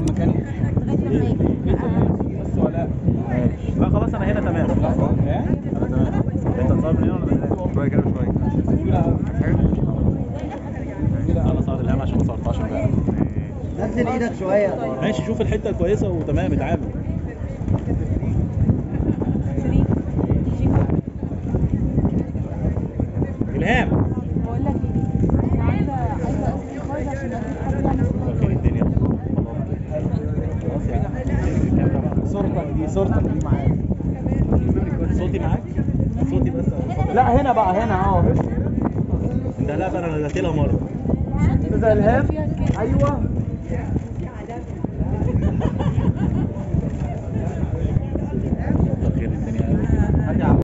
مكاني بس ولا لا خلاص انا هنا تمام لا لا انا تمام انت تصور من هنا ولا من هنا؟ شوية كده شوية خلاص صار الهام عشان ما صورتهاش امبارح نزل ايدك شويه ماشي شوف الحته الكويسه وتمام اتعامل الهام بقول لك ايه انا عايزه عايزه اقصي خالص عشان اجيب حد يعمل اوكي الدنيا خلاص يعني صورتك دي صورتك دي معايا صوتي معاك صوتي بس لا هنا بقى هنا اه انت لا بقى انا نزلت لها مره استاذ الهام ايوه